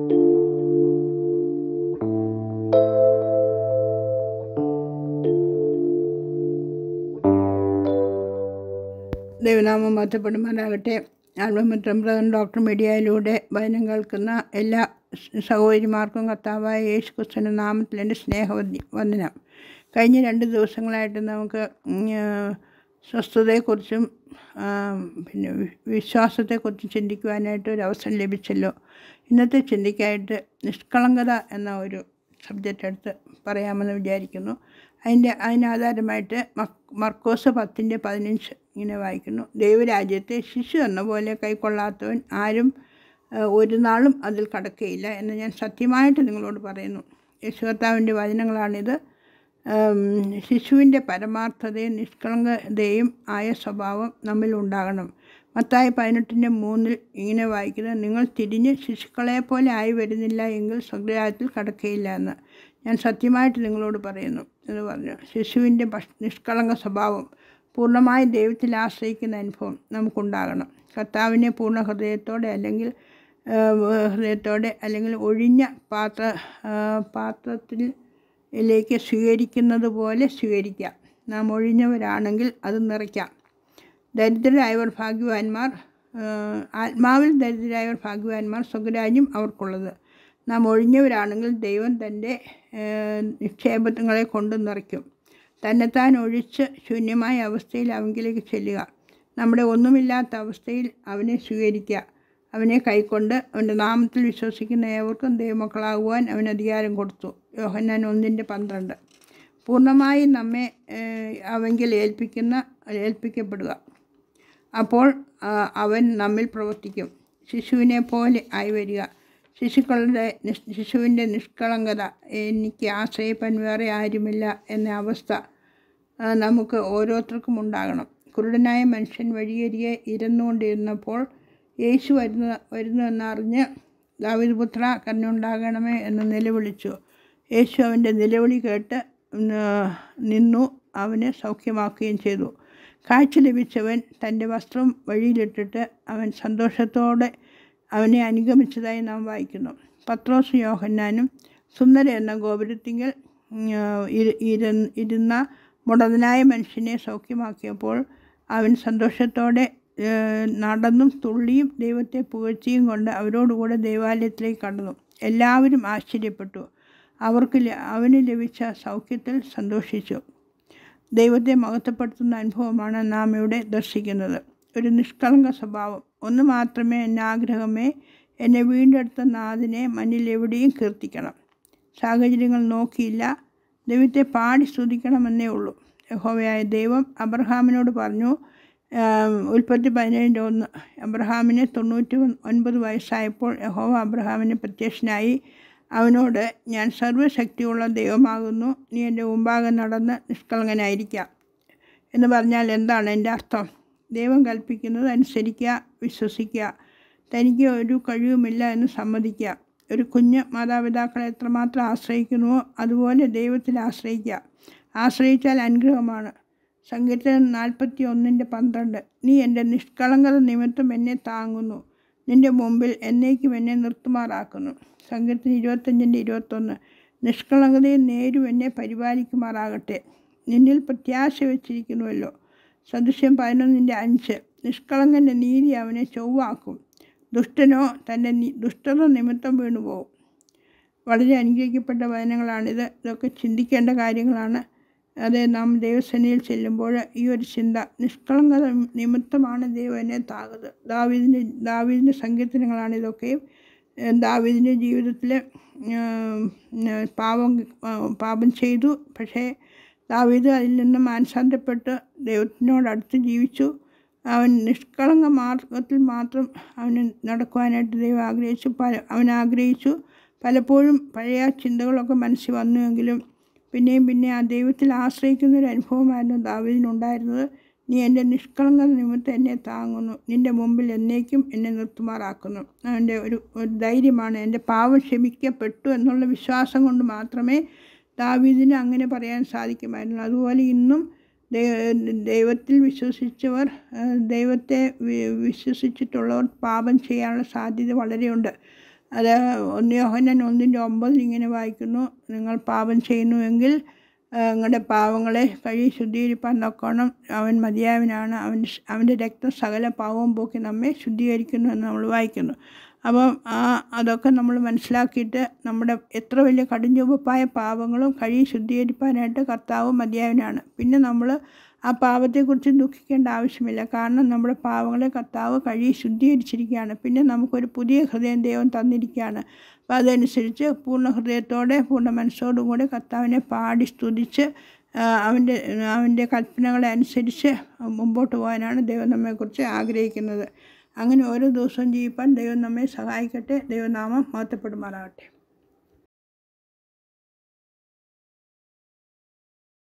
ദൈവനാമം മഹത്വപ്പെടുമാറാകട്ടെ ആൽബമിത്രം brother doctor മീഡിയയിലൂടെ വചനം കേൾക്കുന്ന എല്ലാ സഹോദരിമാർക്കും കർത്താവായ യേശു ക്രിസ്തുവിൻ്റെ നാമത്തിൽ എൻ്റെ സ്നേഹവന്ദി വന്ദനം കഴിഞ്ഞ രണ്ട് ദിവസങ്ങളായിട്ട് നമുക്ക് ഉം, ആ, സ്വസ്ഥതയെക്കുറിച്ചും ആ, പിന്നെ വി- വിശ്വാസത്തെക്കുറിച്ചും ചിന്തിക്കുവാനായിട്ട് ഒരു അവസരം ലഭിച്ചല്ലോ ഇന്നത്തെ ചിന്തിക്കായിട്ട് നിഷ്കളങ്കത എന്ന ഒരു സബ്ജക്റ്റ് എടുത്ത് പറയാമെന്ന് വിചാരിക്കുന്നു അതിൻ്റെ അതിനാധാരമായിട്ട് മക് മർക്കോസ് പത്തിൻ്റെ പതിനഞ്ച് ഇങ്ങനെ വായിക്കുന്നു ദൈവരാജ്യത്തെ ശിശു എന്ന പോലെ കൈക്കൊള്ളാത്തവൻ ആരും ആ, ഒരു നാളും അതിൽ കടക്കുകയില്ല എന്ന് ഞാൻ സത്യമായിട്ട് നിങ്ങളോട് പറയുന്നു യേശുകർത്താവിൻ്റെ വചനങ്ങളാണിത് ഉം, ശിശുവിൻ്റെ പരമാർത്ഥതയും നിഷ്കളങ്കതയും ആയ സ്വഭാവം നമ്മിൽ ഉണ്ടാകണം മത്തായി പതിനെട്ടിൻ്റെ മൂന്നിൽ ഇങ്ങനെ വായിക്കുന്നത് നിങ്ങൾ തിരിഞ്ഞ് ശിശുക്കളെ പോലെ ആയി വരുന്നില്ല എങ്കിൽ സ്വഗ്രഹത്തിൽ കടക്കുകയില്ല എന്ന് ഞാൻ സത്യമായിട്ട് നിങ്ങളോട് പറയുന്നു എന്ന് പറഞ്ഞു ശിശുവിൻ്റെ ഭക്ഷ നിഷ്കളങ്ക സ്വഭാവം പൂർണ്ണമായി ദൈവത്തിൽ ആശ്രയിക്കുന്ന അനുഭവം നമുക്കുണ്ടാകണം കർത്താവിനെ പൂർണ്ണ ഹൃദയത്തോടെ അല്ലെങ്കിൽ ആ, ഹൃദയത്തോടെ അല്ലെങ്കിൽ ഒഴിഞ്ഞ പാത്ര ആ, പാത്രത്തിലേക്ക് സ്വീകരിക്കുന്നത് പോലെ സ്വീകരിക്കാം നാം ഒഴിഞ്ഞവരാണെങ്കിൽ അത് നിറയ്ക്കാം ദരിദ്രരായവർ ഭാഗ്യവാന്മാർ ആ, ആത്മാവിൽ ദരിദ്രരായവർ ഭാഗ്യവാന്മാർ സ്വകരാജ്യം അവർക്കുള്ളത് നാം ഒഴിഞ്ഞവരാണെങ്കിൽ ദൈവം തൻ്റെ ആ, നിക്ഷേപങ്ങളെ കൊണ്ട് നിറയ്ക്കും തന്നെത്താൻ ഒഴിച്ച് ശൂന്യമായ അവസ്ഥയിൽ അവങ്കിലേക്ക് ചെല്ലുക നമ്മുടെ ഒന്നുമില്ലാത്ത അവസ്ഥയിൽ അവനെ സ്വീകരിക്കുക അവനെ കൈക്കൊണ്ട് അവൻ്റെ നാമത്തിൽ വിശ്വസിക്കുന്ന ഏവർക്കും ദൈവമക്കളാകുവാൻ അവൻ അധികാരം കൊടുത്തു യോഹന്നാൻ ഒന്നിൻ്റെ പന്ത്രണ്ട് പൂർണ്ണമായി നമ്മെ ഏഹ്, അവങ്കിൽ ഏൽപ്പിക്കുന്ന ഏൽപ്പിക്കപ്പെടുക അപ്പോൾ ആ, അവൻ നമ്മിൽ പ്രവർത്തിക്കും ശിശുവിനെ പോലെ ആയി വരിക ശിശുക്കളുടെ നിഷ് ശിശുവിൻ്റെ നിഷ്കളങ്കത എനിക്ക് ആശ്രയിപ്പാൻ വേറെ ആരുമില്ല എന്ന അവസ്ഥ ആ, നമുക്ക് ഓരോരുത്തർക്കും ഉണ്ടാകണം കുരുടനായ മനുഷ്യൻ വഴിയരികെ ഇരുന്നുകൊണ്ടിരുന്നപ്പോൾ യേശു വരുന്ന വരുന്നുവെന്നറിഞ്ഞ് ദാവിദ് പുത്ര കരുണയുണ്ടാകണമേ എന്ന് നിലവിളിച്ചു യേശു അവൻ്റെ നിലവിളി കേട്ട് ഉം, ആ, നിന്നു അവനെ സൗഖ്യമാക്കുകയും ചെയ്തു കാഴ്ച ലഭിച്ചവൻ തൻ്റെ വസ്ത്രം വഴിയിലിട്ടിട്ട് അവൻ സന്തോഷത്തോടെ അവനെ അനുഗമിച്ചതായി നാം വായിക്കുന്നു പത്രോസ് യോഹന്നാനും സുന്ദര എന്ന ഗോപുരത്തിങ്കൽ ഉം, ആ, ഇരു- ഇരുന്ന് ഇരുന്ന മുടന്തനായ മനുഷ്യനെ സൗഖ്യമാക്കിയപ്പോൾ അവൻ സന്തോഷത്തോടെ ഏഹ്, നടന്നും തുള്ളിയും ദൈവത്തെ പുകഴ്ചയും കൊണ്ട് അവരോടുകൂടെ ദൈവാലയത്തിലേക്ക് കടന്നു എല്ലാവരും ആശ്ചര്യപ്പെട്ടു അവർക്ക് ല- അവന് ലഭിച്ച സൗഖ്യത്തിൽ സന്തോഷിച്ചു ദൈവത്തെ മഹത്വപ്പെടുത്തുന്ന അനുഭവമാണ് നാം ഇവിടെ ദർശിക്കുന്നത് ഒരു നിഷ്കളങ്ക സ്വഭാവം ഒന്ന് മാത്രമേ എന്നെ ആഗ്രഹമേ എന്നെ വീണ്ടെടുത്ത നാഥനെ മണ്ണിൽ എവിടെയും കീർത്തിക്കണം സാഹചര്യങ്ങൾ നോക്കിയില്ല ദൈവത്തെ പാടി സ്തുതിക്കണമെന്നേ ഉള്ളൂ യഹോവയായ ദൈവം അബ്രഹാമിനോട് പറഞ്ഞു ആം, ഉൽപ്പത്തി പതിനേഴിൻ്റെ ഒന്ന് അബ്രഹാമിന് തൊണ്ണൂറ്റി ഒൻപത് വയസ്സായപ്പോൾ യഹോവ അബ്രഹാമിന് പ്രത്യക്ഷനായി അവനോട് ഞാൻ സർവ്വശക്തിയുള്ള ദൈവമാകുന്നു നീ എൻ്റെ മുമ്പാകെ നടന്ന് നിഷ്കളങ്കനായിരിക്കാം എന്ന് പറഞ്ഞാൽ എന്താണ് എൻ്റെ അർത്ഥം ദൈവം കൽപ്പിക്കുന്നത് അനുസരിക്കുക വിശ്വസിക്കുക തനിക്ക് ഒരു കഴിവുമില്ല എന്ന് സമ്മതിക്കുക ഒരു കുഞ്ഞ് മാതാപിതാക്കളെ എത്രമാത്രം ആശ്രയിക്കുന്നുവോ അതുപോലെ ദൈവത്തിൽ ആശ്രയിക്കുക ആശ്രയിച്ചാൽ അനുഗ്രഹമാണ് സങ്കീർത്തനം നാൽപ്പത്തി ഒന്നിൻ്റെ പന്ത്രണ്ട് നീ എൻ്റെ നിഷ്കളങ്കത നിമിത്തം എന്നെ താങ്ങുന്നു നിൻ്റെ മുമ്പിൽ എന്നേക്കും എന്നെ നിർത്തുമാറാക്കുന്നു സങ്കീർത്തനം ഇരുപത്തഞ്ചിൻ്റെ ഇരുപത്തൊന്ന് നിഷ്കളങ്കതയും നേരും എന്നെ പരിപാലിക്കുമാറാകട്ടെ നിന്നിൽ പ്രത്യാശ വെച്ചിരിക്കുന്നുവല്ലോ സദൃശ്യം പതിനൊന്നിൻ്റെ അഞ്ച് നിഷ്കളങ്കൻ്റെ നീതി അവനെ ചൊവ്വാക്കും ദുഷ്ടനോ തൻ്റെ നി- ദുഷ്ടത നിമിത്തം വീണുപോകും വളരെ അനുഗ്രഹിക്കപ്പെട്ട വചനങ്ങളാണിത് ഇതൊക്കെ ചിന്തിക്കേണ്ട കാര്യങ്ങളാണ് അത് നാം ദൈവസേനയിൽ ചെല്ലുമ്പോൾ ഈ ഒരു ചിന്ത നിഷ്കളങ്കത നിമിത്തമാണ് ദൈവം എന്നെ താകുന്നത് ദാവീദിൻ്റെ ദാവീദിൻ്റെ സങ്കീർത്തനങ്ങളാണ് ഇതൊക്കെയും ഏഹ് ദാവീദിൻ്റെ ജീവിതത്തിൽ പാപം ആ, പാപം ചെയ്തു പക്ഷേ ദാവീദ് അതിൽ നിന്ന് മാനസാന്തരപ്പെട്ട് ദൈവത്തിനോടടുത്ത് ജീവിച്ചു അവൻ നിഷ്കളങ്ക മാർഗത്തിൽ മാത്രം അവന് നടക്കുവാനായിട്ട് ദൈവം ആഗ്രഹിച്ചു പല അവൻ ആഗ്രഹിച്ചു പലപ്പോഴും പഴയ ചിന്തകളൊക്കെ മനസ്സിൽ വന്നുവെങ്കിലും പിന്നെയും പിന്നെ ആ ദൈവത്തിൽ ആശ്രയിക്കുന്ന ഒരു അനുഭവമായിരുന്നു ദാവീദിനുണ്ടായിരുന്നത് നീ എൻ്റെ നിഷ്കളങ്കത നിമിത്തം എന്നെ താങ്ങുന്നു നിൻ്റെ മുമ്പിൽ എന്നേക്കും എന്നെ നിർത്തുമാറാക്കുന്നു അവൻ്റെ ഒരു ഒരു ധൈര്യമാണ് എൻ്റെ പാവം ക്ഷമിക്കപ്പെട്ടു എന്നുള്ള വിശ്വാസം കൊണ്ട് മാത്രമേ ദാവീദിന് അങ്ങനെ പറയാൻ സാധിക്കുമായിരുന്നു അതുപോലെ ഇന്നും ദൈ- ദൈവത്തിൽ വിശ്വസിച്ചവർ ആ, ദൈവത്തെ വി- വിശ്വസിച്ചിട്ടുള്ളവർ പാപം ചെയ്യാനുള്ള സാധ്യത വളരെയുണ്ട് അത് ഒന്ന് യോഹന്നാൻ ഒന്നിൻ്റെ ഒമ്പതിൽ ഇങ്ങനെ വായിക്കുന്നു നിങ്ങൾ പാപം ചെയ്യുന്നുവെങ്കിൽ ആ, നിങ്ങളുടെ പാവങ്ങളെ കഴുകി ശുദ്ധീകരിപ്പാൻ നോക്കണം അവൻ മതിയായവനാണ് അവൻ അവൻ്റെ രക്തം സകല പാവവും പോക്കി നമ്മെ ശുദ്ധീകരിക്കുന്നു എന്ന് നമ്മൾ വായിക്കുന്നു അപ്പം ആ അതൊക്കെ നമ്മൾ മനസ്സിലാക്കിയിട്ട് നമ്മുടെ എത്ര വലിയ കടുംചുവപ്പായ പാവങ്ങളും കഴുകി ശുദ്ധീകരിപ്പാനായിട്ട് കർത്താവ് മതിയായവനാണ് പിന്നെ നമ്മൾ ആ പാപത്തെക്കുറിച്ച് ദുഃഖിക്കേണ്ട ആവശ്യമില്ല കാരണം നമ്മുടെ പാവങ്ങളെ കർത്താവ് കഴുകി ശുദ്ധീകരിച്ചിരിക്കുകയാണ് പിന്നെ നമുക്കൊരു പുതിയ ഹൃദയം ദൈവം തന്നിരിക്കുകയാണ് അപ്പോൾ അതനുസരിച്ച് പൂർണ്ണ ഹൃദയത്തോടെ പൂർണ്ണ മനസ്സോടും കൂടെ കർത്താവിനെ പാടി സ്തുതിച്ച് ആ, അവൻ്റെ അവൻ്റെ കൽപ്പനകളെ അനുസരിച്ച് മുമ്പോട്ട് പോകാനാണ് ദൈവം നമ്മെക്കുറിച്ച് ആഗ്രഹിക്കുന്നത് അങ്ങനെ ഓരോ ദിവസവും ജീവിപ്പാൻ ദൈവം നമ്മെ സഹായിക്കട്ടെ ദൈവനാമം മഹത്വപ്പെടുമാറാകട്ടെ